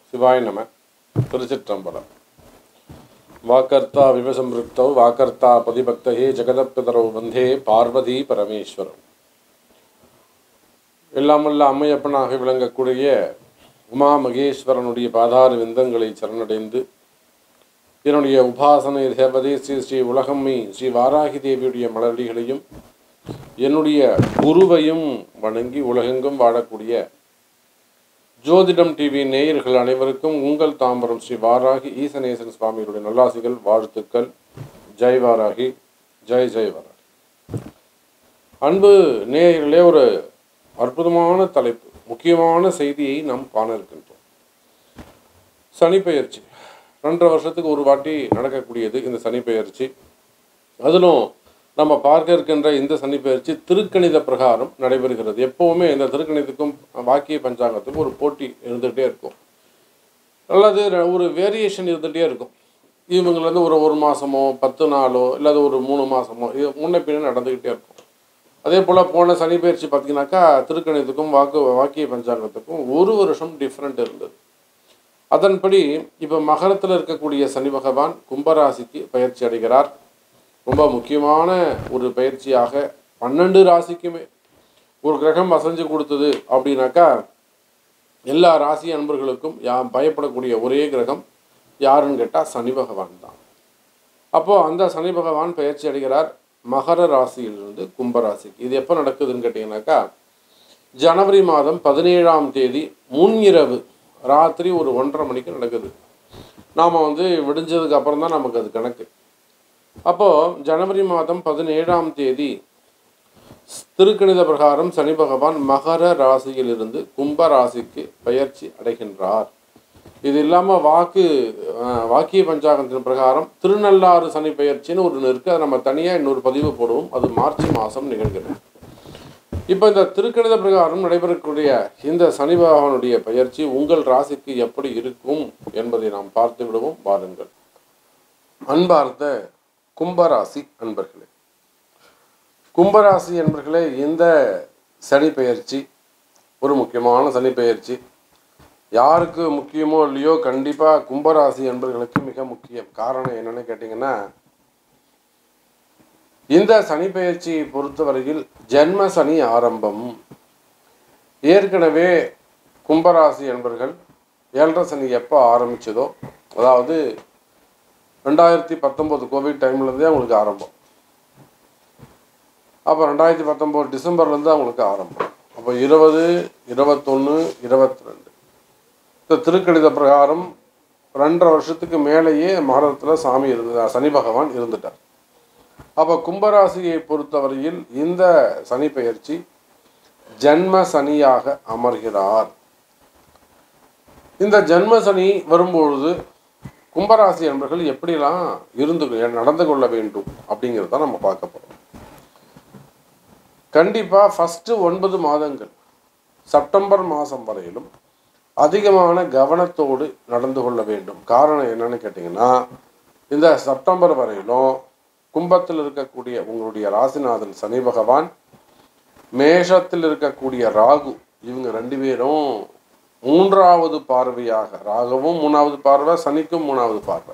சிவாய நம திருச்சிற்றம்பலம் வாக்கர்த்தா விவசம்பிருக்தௌ வாக்கர்த்தா பதிபக்தகே ஜெகதப்பிதரவு வந்தே பார்வதி பரமேஸ்வரம் எல்லாமல்ல அம்மையப்பனாக விளங்கக்கூடிய உமா மகேஸ்வரனுடைய பாதார விந்தங்களை சரணடைந்து என்னுடைய உபாசனை தேவதை ஸ்ரீ ஸ்ரீ உலகம்மை ஸ்ரீ வாராகி தேவியுடைய மலரடிகளையும் என்னுடைய குருவையும் வணங்கி உலகெங்கும் வாழக்கூடிய ஜோதிடம் டிவி நேயர்கள் அனைவருக்கும் உங்கள் தாம்பரம் ஸ்ரீ வாராகி ஈசனேசன் சுவாமிகளுடைய நல்லாசிகள் வாழ்த்துக்கள் ஜெய் வாராகி ஜெய் ஜெய் வாராகி அன்பு நேயர்களே ஒரு அற்புதமான தலைப்பு முக்கியமான செய்தியை நாம் காண இருக்கின்றோம் சனிப்பெயர்ச்சி ரெண்டரை வருஷத்துக்கு ஒரு வாட்டி நடக்கக்கூடியது இந்த சனிப்பெயர்ச்சி அதிலும் நம்ம பார்க்க இருக்கின்ற இந்த சனிப்பெயர்ச்சி திருக்கணித பிரகாரம் நடைபெறுகிறது எப்பவுமே இந்த திருக்கணிதத்துக்கும் வாக்கிய பஞ்சாங்கத்துக்கும் ஒரு போட்டி இருந்துகிட்டே இருக்கும் அல்லது ஒரு வேரியேஷன் இருந்துகிட்டே இருக்கும் இவங்கலேருந்து ஒரு ஒரு மாதமோ பத்து நாளோ இல்லாத ஒரு மூணு மாதமோ இது முன்ன பின்ன நடந்துக்கிட்டே இருக்கும் அதே போல் போன சனி பயிற்சி பார்த்தீங்கன்னாக்கா திருக்கணிதத்துக்கும் வாக்கு வாக்கிய பஞ்சாங்கத்துக்கும் ஒரு வருஷம் டிஃப்ரெண்ட் இருந்தது அதன்படி இப்போ மகரத்தில் இருக்கக்கூடிய சனி பகவான் கும்பராசிக்கு பயிற்சி அடைகிறார் ரொம்ப முக்கியமான ஒரு பயிற்சியாக பன்னெண்டு ராசிக்குமே ஒரு கிரகம் அசைஞ்சு கொடுத்தது அப்படின்னாக்கா எல்லா ராசி அன்பர்களுக்கும் யா பயப்படக்கூடிய ஒரே கிரகம் யாருன்னு கேட்டால் சனி பகவான் தான் அப்போது அந்த சனி பகவான் பயிற்சி அடைகிறார் மகர ராசியிலிருந்து கும்பராசிக்கு இது எப்போ நடக்குதுன்னு கேட்டிங்கனாக்கா ஜனவரி மாதம் பதினேழாம் தேதி முன்னிரவு ராத்திரி ஒரு ஒன்றரை மணிக்கு நடக்குது நாம் வந்து விடிஞ்சதுக்கு அப்புறம் தான் நமக்கு அது கணக்கு அப்போது ஜனவரி மாதம் பதினேழாம் தேதி திருக்கணித பிரகாரம் சனி பகவான் மகர ராசியிலிருந்து கும்ப ராசிக்கு பயிற்சி அடைகின்றார் இது இல்லாமல் வாக்கு வாக்கிய பஞ்சாங்கத்தின் பிரகாரம் திருநள்ளாறு சனி பயிற்சின்னு ஒன்று இருக்குது அதை நம்ம தனியாக இன்னொரு பதிவு போடுவோம் அது மார்ச் மாதம் நிகழ்கிறது இப்போ இந்த திருக்கணித பிரகாரம் நடைபெறக்கூடிய இந்த சனி பகவானுடைய பயிற்சி உங்கள் ராசிக்கு எப்படி இருக்கும் என்பதை நாம் பார்த்து விடுவோம் பாருங்கள் அன்பார்ந்த கும்பராசி அன்பர்களே கும்பராசி அன்பர்களே இந்த சனி பெயர்ச்சி ஒரு முக்கியமான சனி பெயர்ச்சி யாருக்கு முக்கியமோ இல்லையோ கண்டிப்பாக கும்பராசி அன்பர்களுக்கு மிக முக்கியம் காரணம் என்னன்னு கேட்டிங்கன்னா இந்த சனி பெயர்ச்சியை பொறுத்தவரையில் ஜென்ம சனி ஆரம்பம் ஏற்கனவே கும்பராசி அன்பர்கள் ஏழரை சனி எப்போ ஆரம்பிச்சதோ அதாவது ரெண்டாயிரத்தி பத்தொம்போது கோவிட் டைம்லேருந்தே அவங்களுக்கு ஆரம்பம் அப்போ ரெண்டாயிரத்தி பத்தொம்போது டிசம்பர்லேருந்து அவங்களுக்கு ஆரம்பம் அப்போ இருபது இருபத்தொன்று இருபத்தி ரெண்டு இந்த திருக்கணித பிரகாரம் ரெண்டரை வருஷத்துக்கு மேலேயே மகரத்தில் சாமி இருந்து சனி பகவான் இருந்துட்டார் அப்போ கும்பராசியை பொறுத்தவரையில் இந்த சனி பெயர்ச்சி ஜன்ம சனியாக அமர்கிறார் இந்த ஜன்ம சனி வரும்பொழுது கும்பராசி என்பர்கள் எப்படிலாம் இருந்து நடந்து கொள்ள வேண்டும் அப்படிங்கிறத நம்ம பார்க்க போகிறோம் கண்டிப்பாக ஃபஸ்ட்டு ஒன்பது மாதங்கள் செப்டம்பர் மாதம் வரையிலும் அதிகமான கவனத்தோடு நடந்து கொள்ள வேண்டும் காரணம் என்னன்னு கேட்டிங்கன்னா இந்த செப்டம்பர் வரையிலும் கும்பத்தில் இருக்கக்கூடிய உங்களுடைய ராசிநாதன் சனி பகவான் மேஷத்தில் இருக்கக்கூடிய ராகு இவங்க ரெண்டு பேரும் மூன்றாவது பார்வையாக ராகவும் மூணாவது பார்வை சனிக்கும் மூணாவது பார்வை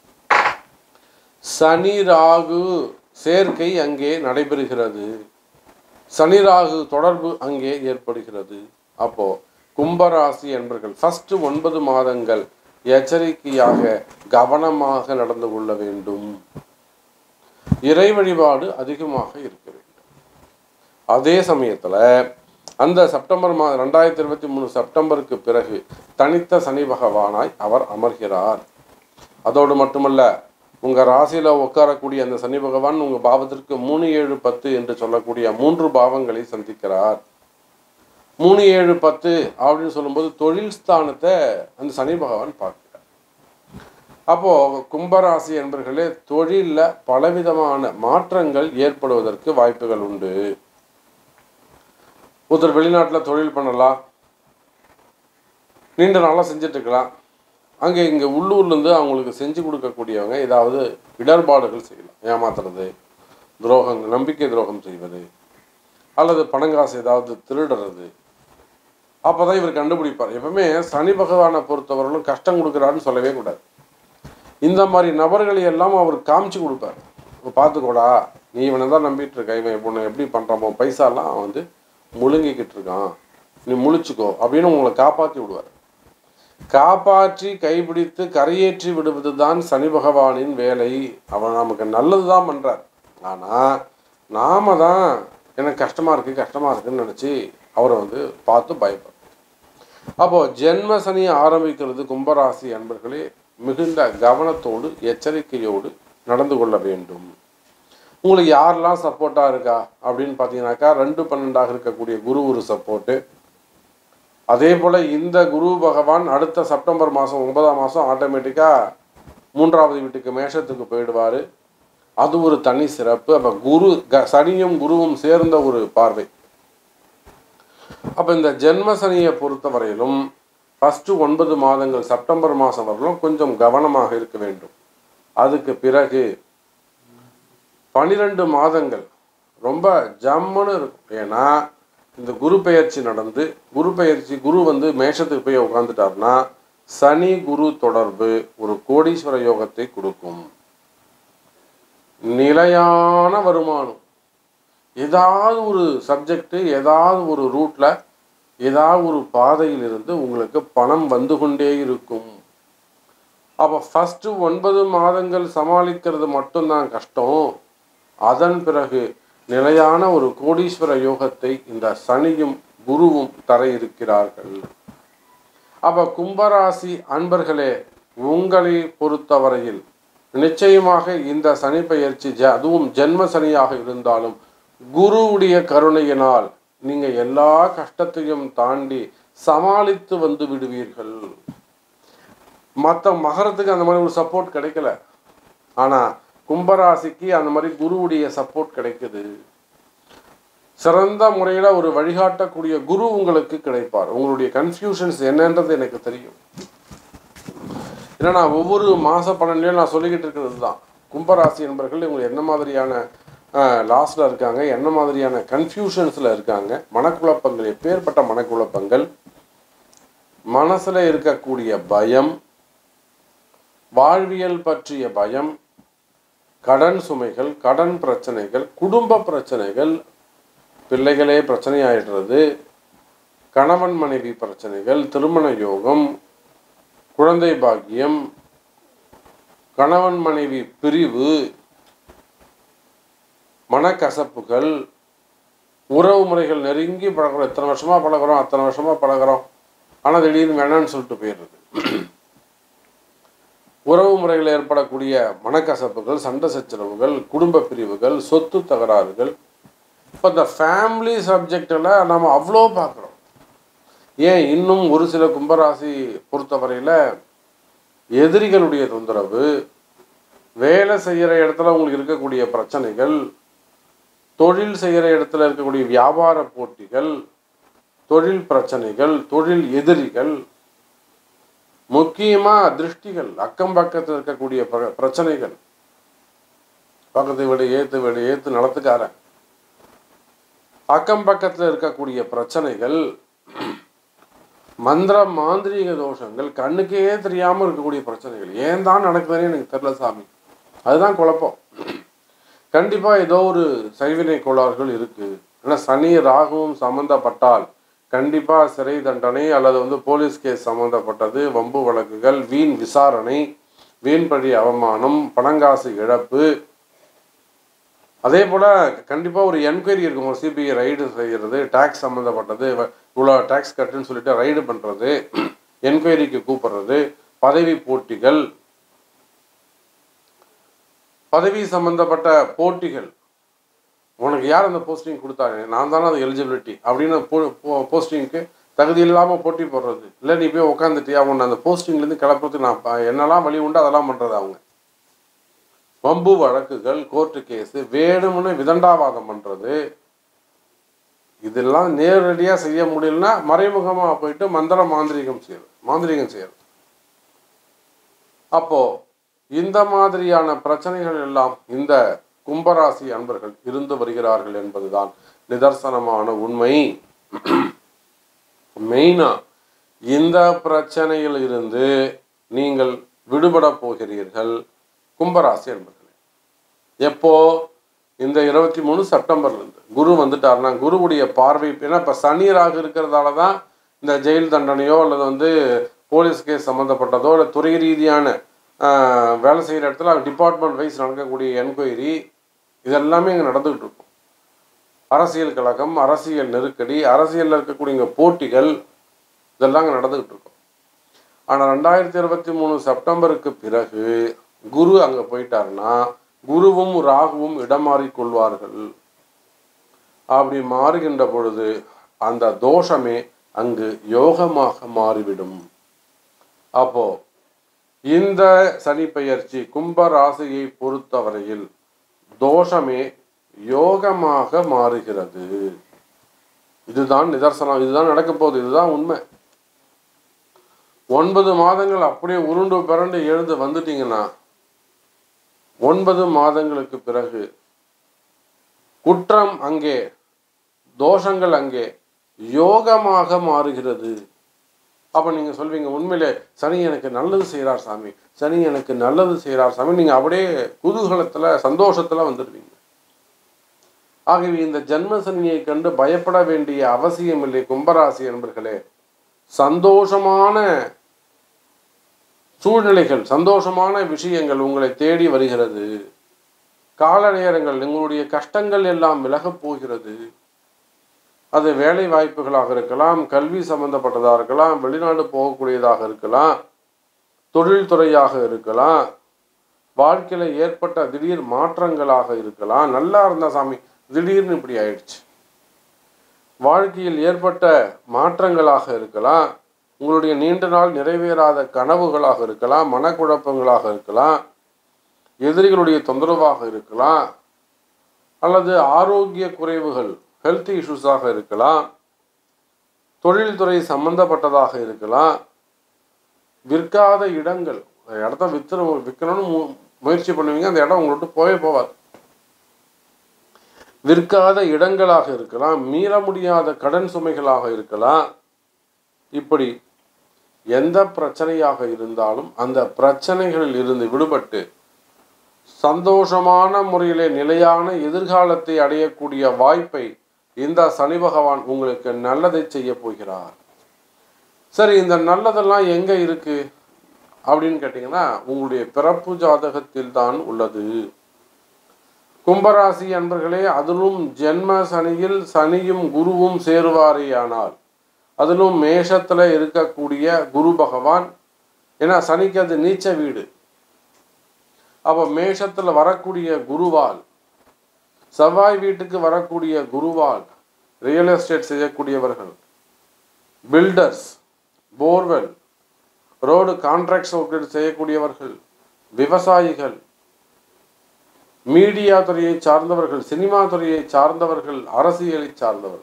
சனி ராகு சேர்க்கை அங்கே நடைபெறுகிறது சனி ராகு தொடர்பு அங்கே ஏற்படுகிறது அப்போ கும்பராசி என்பர்கள் ஃபர்ஸ்ட் ஒன்பது மாதங்கள் எச்சரிக்கையாக கவனமாக நடந்து கொள்ள வேண்டும் இறை வழிபாடு அதிகமாக இருக்க வேண்டும் அதே சமயத்தில் அந்த செப்டம்பர் மா ரெண்டாயிரத்தி இருபத்தி மூணு செப்டம்பருக்கு பிறகு தனித்த சனி பகவானாய் அவர் அமர்கிறார் அதோடு மட்டுமல்ல உங்கள் ராசியில் உட்காரக்கூடிய அந்த சனி பகவான் உங்கள் பாவத்திற்கு மூணு ஏழு பத்து என்று சொல்லக்கூடிய மூன்று பாவங்களை சந்திக்கிறார் மூணு ஏழு பத்து அப்படின்னு சொல்லும்போது தொழில் ஸ்தானத்தை அந்த சனி பகவான் பார்க்கிறார் அப்போது கும்பராசி என்பர்களே தொழிலில் பலவிதமான மாற்றங்கள் ஏற்படுவதற்கு வாய்ப்புகள் உண்டு ஒருத்தர் வெளிநாட்டில் தொழில் பண்ணலாம் நீண்ட நாளாக செஞ்சிட்ருக்கலாம் அங்கே இங்கே உள்ளூர்லேருந்து அவங்களுக்கு செஞ்சு கொடுக்கக்கூடியவங்க ஏதாவது இடர்பாடுகள் செய்யலாம் ஏமாத்துறது துரோகங்கள் நம்பிக்கை துரோகம் செய்வது அல்லது பணங்காசு ஏதாவது திருடுறது அப்பதான் இவர் கண்டுபிடிப்பார் எப்பவுமே சனி பகவானை பொறுத்தவரையிலும் கஷ்டம் கொடுக்குறாருன்னு சொல்லவே கூடாது இந்த மாதிரி நபர்களை எல்லாம் அவர் காமிச்சு கொடுப்பார் இப்போ பார்த்துக்கோடா நீ இவனை தான் நம்பிட்டு இருக்க இவன் இப்போ எப்படி பண்ணுறாமோ பைசாலாம் அவன் வந்து முழுங்கிக்கிட்டு இருக்கான் நீ முழிச்சுக்கோ அப்படின்னு உங்களை காப்பாற்றி விடுவார் காப்பாற்றி கைப்பிடித்து கரையேற்றி விடுவது தான் சனி பகவானின் வேலை அவன் நமக்கு நல்லது தான் பண்ணுறார் ஆனால் நாம தான் எனக்கு கஷ்டமாக இருக்குது கஷ்டமாக இருக்குன்னு நினச்சி அவரை வந்து பார்த்து பயப்படும் அப்போது ஜென்ம சனி ஆரம்பிக்கிறது கும்பராசி அன்பர்களே மிகுந்த கவனத்தோடு எச்சரிக்கையோடு நடந்து கொள்ள வேண்டும் உங்களுக்கு யாரெல்லாம் சப்போர்ட்டாக இருக்கா அப்படின்னு பார்த்தீங்கன்னாக்கா ரெண்டு பன்னெண்டாக இருக்கக்கூடிய குரு ஒரு சப்போர்ட்டு அதே போல் இந்த குரு பகவான் அடுத்த செப்டம்பர் மாதம் ஒன்பதாம் மாதம் ஆட்டோமேட்டிக்காக மூன்றாவது வீட்டுக்கு மேஷத்துக்கு போயிடுவார் அது ஒரு தனி சிறப்பு அப்போ குரு க சனியும் குருவும் சேர்ந்த ஒரு பார்வை அப்போ இந்த ஜென்ம சனியை பொறுத்த வரையிலும் ஃபஸ்ட்டு ஒன்பது மாதங்கள் செப்டம்பர் மாதம் வரலும் கொஞ்சம் கவனமாக இருக்க வேண்டும் அதுக்கு பிறகு பனிரெண்டு மாதங்கள் ரொம்ப ஜம்முன்னு இருக்கும் ஏன்னா இந்த குரு பெயர்ச்சி நடந்து குரு பெயர்ச்சி குரு வந்து மேஷத்துக்கு போய் உட்காந்துட்டாருன்னா சனி குரு தொடர்பு ஒரு கோடீஸ்வர யோகத்தை கொடுக்கும் நிலையான வருமானம் ஏதாவது ஒரு சப்ஜெக்ட் ஏதாவது ஒரு ரூட்ல ஏதாவது ஒரு பாதையில் இருந்து உங்களுக்கு பணம் வந்து கொண்டே இருக்கும் அப்போ ஃபஸ்ட்டு ஒன்பது மாதங்கள் சமாளிக்கிறது மட்டும்தான் கஷ்டம் அதன் பிறகு நிலையான ஒரு கோடீஸ்வர யோகத்தை இந்த சனியும் குருவும் தர இருக்கிறார்கள் அப்ப கும்பராசி அன்பர்களே உங்களை பொறுத்தவரையில் நிச்சயமாக இந்த சனி பெயர்ச்சி ஜ அதுவும் ஜென்ம சனியாக இருந்தாலும் குருவுடைய கருணையினால் நீங்க எல்லா கஷ்டத்தையும் தாண்டி சமாளித்து வந்து விடுவீர்கள் மற்ற மகரத்துக்கு அந்த மாதிரி ஒரு சப்போர்ட் கிடைக்கல ஆனா கும்பராசிக்கு அந்த மாதிரி குருவுடைய சப்போர்ட் கிடைக்குது சிறந்த முறையில் ஒரு வழிகாட்டக்கூடிய குரு உங்களுக்கு கிடைப்பார் உங்களுடைய கன்ஃபியூஷன்ஸ் என்னன்றது எனக்கு தெரியும் ஏன்னா நான் ஒவ்வொரு மாத பலன்லையும் நான் சொல்லிக்கிட்டு இருக்கிறது தான் கும்பராசி என்பர்கள் இவங்க என்ன மாதிரியான லாஸில் இருக்காங்க என்ன மாதிரியான கன்ஃபியூஷன்ஸில் இருக்காங்க மனக்குழப்பங்கள் எப்பேற்பட்ட மனக்குழப்பங்கள் மனசில் இருக்கக்கூடிய பயம் வாழ்வியல் பற்றிய பயம் கடன் சுமைகள் கடன் பிரச்சனைகள் குடும்ப பிரச்சனைகள் பிள்ளைகளே பிரச்சனையாயிடுறது கணவன் மனைவி பிரச்சனைகள் திருமண யோகம் குழந்தை பாக்கியம் கணவன் மனைவி பிரிவு மனக்கசப்புகள் உறவு முறைகள் நெருங்கி பழகிறோம் இத்தனை வருஷமா பழகுறோம் அத்தனை வருஷமா பழகுறோம் ஆனால் திடீர்னு வேணான்னு சொல்லிட்டு போயிடுறது உறவு முறைகளில் ஏற்படக்கூடிய மனக்கசப்புகள் சண்டை சச்சரவுகள் குடும்ப பிரிவுகள் சொத்து தகராறுகள் இப்போ இந்த ஃபேமிலி சப்ஜெக்டில் நம்ம அவ்வளோ பார்க்குறோம் ஏன் இன்னும் ஒரு சில கும்பராசி பொறுத்தவரையில் எதிரிகளுடைய தொந்தரவு வேலை செய்கிற இடத்துல உங்களுக்கு இருக்கக்கூடிய பிரச்சனைகள் தொழில் செய்கிற இடத்துல இருக்கக்கூடிய வியாபார போட்டிகள் தொழில் பிரச்சனைகள் தொழில் எதிரிகள் முக்கியமாக திருஷ்டிகள் அக்கம் பக்கத்தில் இருக்கக்கூடிய பிர- பிரச்சனைகள் பக்கத்து வீடு ஏத்து வீடு ஏத்து நடத்துக்காரன் அக்கம் பக்கத்தில் இருக்கக்கூடிய பிரச்சனைகள் மந்திர மாந்திரீக தோஷங்கள் கண்ணுக்கே தெரியாமல் இருக்கக்கூடிய பிரச்சனைகள் ஏன் தான் நடக்குதுன்னு எனக்கு தெரியல சாமி அதுதான் குழப்பம் கண்டிப்பாக ஏதோ ஒரு சைவினை கோளாறுகள் இருக்குது ஏன்னா சனி ராகுவும் சம்மந்தப்பட்டால் கண்டிப்பாக சிறை தண்டனை அல்லது வந்து போலீஸ் கேஸ் சம்மந்தப்பட்டது வம்பு வழக்குகள் வீண் விசாரணை வீண் பழி அவமானம் பணங்காசு இழப்பு அதே போல் கண்டிப்பாக ஒரு என்கொயரி இருக்கும் ஒரு சிபிஐ ரைடு செய்கிறது டேக்ஸ் சம்மந்தப்பட்டது இவ- இவ்வளோ டேக்ஸ் கட்டுன்னு சொல்லிட்டு ரைடு பண்ணுறது என்கொயரிக்கு கூப்பிடுறது பதவி போட்டிகள் பதவி சம்பந்தப்பட்ட போட்டிகள் உனக்கு யார் அந்த போஸ்டிங் கொடுத்தாங்க நான் தானே அது எலிஜிபிலிட்டி அப்படின்னு போஸ்டிங்க்கு தகுதி இல்லாமல் போட்டி போடுறது இல்லை நீ போய் உட்காந்துட்டியா உன்னை அந்த போஸ்டிங்லேருந்து கிளப்புறதுக்கு நான் ப- என்னெல்லாம் வழி உண்டு அதெல்லாம் பண்ணுறது அவங்க வம்பு வழக்குகள் கோர்ட்டு கேஸு வேணும்னு விதண்டாவாதம் பண்ணுறது இதெல்லாம் நேரடியாக செய்ய முடியலன்னா மறைமுகமாக போயிட்டு மந்திர மாந்திரீகம் செய்யறது மாந்திரீகம் செய்யறது அப்போ இந்த மாதிரியான பிரச்சனைகள் எல்லாம் இந்த கும்பராசி அன்பர்கள் இருந்து வருகிறார்கள் என்பதுதான் நிதர்சனமான உண்மை மெயினாக இந்த பிரச்சனையில் இருந்து நீங்கள் விடுபட போகிறீர்கள் கும்பராசி என்பர்களே எப்போ இந்த இருபத்தி மூணு செப்டம்பர்லேருந்து குரு வந்துட்டாருன்னா குருவுடைய பார்வை ஏன்னா இப்போ சனியராக இருக்கிறதால தான் இந்த ஜெயில் தண்டனையோ அல்லது வந்து போலீஸ் கேஸ் சம்மந்தப்பட்டதோ இல்லை துறை ரீதியான ஆஹ், வேலை செய்கிற இடத்துல டிபார்ட்மெண்ட் வைஸ் நடக்கக்கூடிய என்கொயரி இதெல்லாமே இங்கே நடந்துகிட்டு இருக்கும் அரசியல் கழகம் அரசியல் நெருக்கடி அரசியலில் இருக்கக்கூடிய இங்க போட்டிகள் இதெல்லாம் அங்கே நடந்துகிட்டு இருக்கும் ஆனால் ரெண்டாயிரத்தி இருபத்தி மூணு செப்டம்பருக்கு பிறகு குரு அங்கே போயிட்டாருன்னா குருவும் ராகுவும் இடம் மாறிக் கொள்வார்கள் அப்படி மாறுகின்ற பொழுது அந்த தோஷமே அங்கு யோகமாக மாறிவிடும் அப்போ இந்த சனி பெயர்ச்சி கும்ப ராசியை பொறுத்தவரையில் தோஷமே யோகமாக மாறுகிறது இதுதான் நிதர்சனம் இதுதான் நடக்க போகுது இதுதான் உண்மை ஒன்பது மாதங்கள் அப்படியே உருண்டு பிறண்டு எழுந்து வந்துட்டீங்கன்னா ஒன்பது மாதங்களுக்கு பிறகு குற்றம் அங்கே தோஷங்கள் அங்கே யோகமாக மாறுகிறது அப்போ நீங்கள் சொல்வீங்க உண்மையிலே சனி எனக்கு நல்லது செய்கிறார் சாமி சனி எனக்கு நல்லது செய்கிறார் சாமி நீங்கள் அப்படியே குதூகலத்தில் சந்தோஷத்தில் வந்துடுவீங்க ஆகவே இந்த ஜென்ம சனியை கண்டு பயப்பட வேண்டிய அவசியம் இல்லை கும்பராசி என்பர்களே சந்தோஷமான சூழ்நிலைகள் சந்தோஷமான விஷயங்கள் உங்களை தேடி வருகிறது கால நேரங்கள் உங்களுடைய கஷ்டங்கள் எல்லாம் விலகப் போகிறது அது வேலை வாய்ப்புகளாக இருக்கலாம் கல்வி சம்பந்தப்பட்டதாக இருக்கலாம் வெளிநாடு போகக்கூடியதாக இருக்கலாம் தொழில்துறையாக இருக்கலாம் வாழ்க்கையில் ஏற்பட்ட திடீர் மாற்றங்களாக இருக்கலாம் நல்லா இருந்த சாமி திடீர்னு இப்படி ஆயிடுச்சு வாழ்க்கையில் ஏற்பட்ட மாற்றங்களாக இருக்கலாம் உங்களுடைய நீண்ட நாள் நிறைவேறாத கனவுகளாக இருக்கலாம் மனக்குழப்பங்களாக இருக்கலாம் எதிரிகளுடைய தொந்தரவாக இருக்கலாம் அல்லது ஆரோக்கிய குறைவுகள் ஹெல்த் இஷ்யூஸாக இருக்கலாம் தொழில்துறை சம்பந்தப்பட்டதாக இருக்கலாம் விற்காத இடங்கள் அந்த இடத்த விற்று விற்கணும்னு மு- முயற்சி பண்ணுவீங்க அந்த இடம் உங்கள்கிட்ட போயே போவாது விற்காத இடங்களாக இருக்கலாம் மீள முடியாத கடன் சுமைகளாக இருக்கலாம் இப்படி எந்த பிரச்சனையாக இருந்தாலும் அந்த பிரச்சனைகளில் இருந்து விடுபட்டு சந்தோஷமான முறையிலே நிலையான எதிர்காலத்தை அடையக்கூடிய வாய்ப்பை இந்த சனி பகவான் உங்களுக்கு நல்லதை செய்ய போகிறார் சரி இந்த நல்லதெல்லாம் எங்க இருக்கு அப்படின்னு கேட்டிங்கன்னா உங்களுடைய பிறப்பு ஜாதகத்தில் தான் உள்ளது கும்பராசி அன்பர்களே அதிலும் ஜென்ம சனியில் சனியும் குருவும் சேருவாரேயானால் அதிலும் மேஷத்துல இருக்கக்கூடிய குரு பகவான் ஏன்னா சனிக்கு அது நீச்ச வீடு அப்போ மேஷத்துல வரக்கூடிய குருவால் செவ்வாய் வீட்டுக்கு வரக்கூடிய குருவால் ரியல் எஸ்டேட் செய்யக்கூடியவர்கள் builders borewell road contracts work செய்யக்கூடியவர்கள் விவசாயிகள் மீடியா துறையை சார்ந்தவர்கள் சினிமா துறையை சார்ந்தவர்கள் அரசியலை சார்ந்தவர்கள்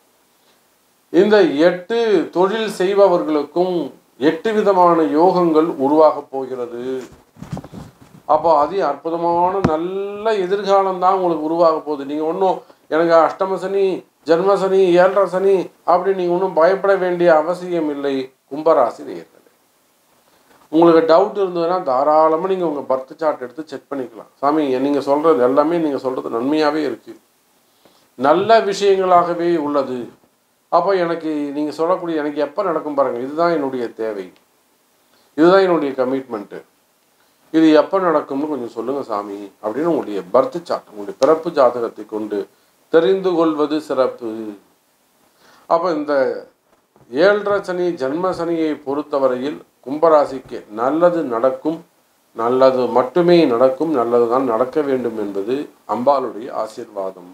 இந்த எட்டு தொழில் செய்பவர்களுக்கும் எட்டு விதமான யோகங்கள் உருவாகப் போகிறது அப்போ அதி அற்புதமான நல்ல எதிர்காலம் தான் உங்களுக்கு உருவாக போகுது நீங்கள் ஒன்றும் எனக்கு அஷ்டம சனி ஜென்ம சனி ஏழரை சனி அப்படி நீங்கள் ஒன்றும் பயப்பட வேண்டிய அவசியம் இல்லை கும்பராசி நேயர்களே உங்களுக்கு டவுட் இருந்ததுன்னா தாராளமாக நீங்கள் உங்கள் பர்த் சார்ட் எடுத்து செக் பண்ணிக்கலாம் சாமி நீங்கள் சொல்கிறது எல்லாமே நீங்கள் சொல்கிறது நன்மையாகவே இருக்குது நல்ல விஷயங்களாகவே உள்ளது அப்போ எனக்கு நீங்கள் சொல்லக்கூடிய எனக்கு எப்போ நடக்கும் பாருங்கள் இதுதான் என்னுடைய தேவை இதுதான் என்னுடைய கமிட்மெண்ட்டு இது எப்போ நடக்கும்னு கொஞ்சம் சொல்லுங்கள் சாமி அப்படின்னு உங்களுடைய பர்த் சார்ட் உங்களுடைய பிறப்பு ஜாதகத்தை கொண்டு தெரிந்து கொள்வது சிறப்பு அப்போ இந்த ஏழரை சனி ஜன்ம சனியை பொறுத்தவரையில் கும்பராசிக்கு நல்லது நடக்கும் நல்லது மட்டுமே நடக்கும் நல்லது தான் நடக்க வேண்டும் என்பது அம்பாளுடைய ஆசீர்வாதம்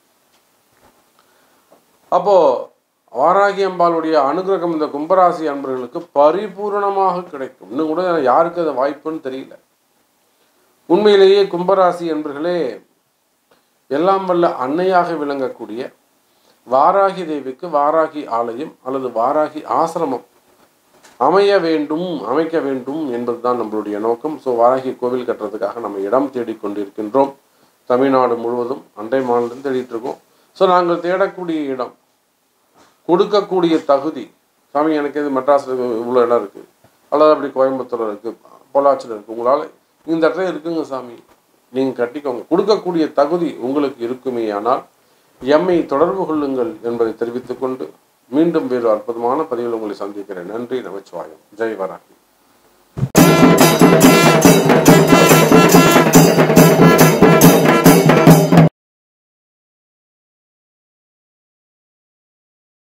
அப்போ வாராகி அம்பாளுடைய அனுகிரகம் இந்த கும்பராசி அன்பர்களுக்கு பரிபூரணமாக கிடைக்கும் இன்னும் கூட யாருக்கு அது வாய்ப்புன்னு தெரியல உண்மையிலேயே கும்பராசி அன்பர்களே எல்லாம் வல்ல அன்னையாக விளங்கக்கூடிய வாராகி தேவிக்கு வாராகி ஆலயம் அல்லது வாராகி ஆசிரமம் அமைய வேண்டும் அமைக்க வேண்டும் என்பதுதான் நம்மளுடைய நோக்கம் ஸோ வாராகி கோவில் கட்டுறதுக்காக நம்ம இடம் தேடிக்கொண்டிருக்கின்றோம் தமிழ்நாடு முழுவதும் அண்டை மாநிலம் தேடிட்டு இருக்கோம் ஸோ நாங்கள் தேடக்கூடிய இடம் கொடுக்கக்கூடிய தகுதி சாமி எனக்கு இது மெட்ராஸில் இவ்வளோ இடம் இருக்குது அல்லது அப்படி கோயம்புத்தூர் இருக்குது பொள்ளாச்சியில் இருக்குது உங்களால் இந்த இடத்துல இருக்குங்க சாமி நீங்கள் கட்டிக்கோங்க கொடுக்கக்கூடிய தகுதி உங்களுக்கு இருக்குமே ஆனால் எம்மை தொடர்பு கொள்ளுங்கள் என்பதை தெரிவித்துக்கொண்டு மீண்டும் வேறு அற்புதமான பதிவில் உங்களை சந்திக்கிறேன் நன்றி நமச்சிவாயம் ஜெய் வராகி